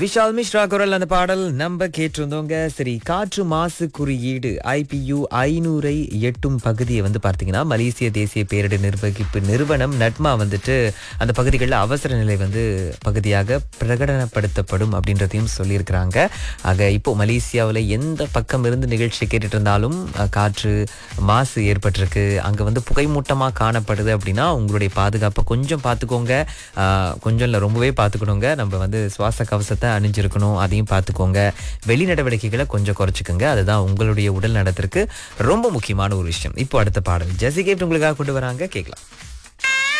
விஷால் மிஸ்ரா குரல் அந்த பாடல் நம்ம கேட்டிருந்தோங்க சரி காற்று மாசு குறியீடு ஐபியு ஐநூறை எட்டும் பகுதியை வந்து பார்த்தீங்கன்னா மலேசிய தேசிய பேரிடர் நிர்வகிப்பு நிறுவனம் நட்மா வந்துட்டு அந்த பகுதிகளில் அவசர நிலை வந்து பகுதியாக பிரகடனப்படுத்தப்படும் அப்படின்றதையும் சொல்லியிருக்கிறாங்க ஆக இப்போ மலேசியாவில் எந்த பக்கம் இருந்து நிகழ்ச்சி கேட்டுட்டு இருந்தாலும் அஹ், காற்று மாசு ஏற்பட்டிருக்கு அங்கே வந்து புகைமூட்டமாக காணப்படுது அப்படின்னா உங்களுடைய பாதுகாப்பை கொஞ்சம் பார்த்துக்கோங்க ஆஹ், கொஞ்சம் இல்லை ரொம்பவே பார்த்துக்கணுங்க நம்ம வந்து சுவாச கவசத்தை அணிஞ்சிருக்கணும் அதையும் பார்த்துக்கோங்க வெளி நடவடிக்கைகளை கொஞ்சம் குறைச்சிக்கோங்க அதுதான் உங்களுடைய உடல் நலத்திற்கு ரொம்ப முக்கியமான ஒரு விஷயம் இப்போ அடுத்த பாடல் ஜெசி கேப்ட் உங்களுக்காக கொண்டு வராங்க கேட்கலாம்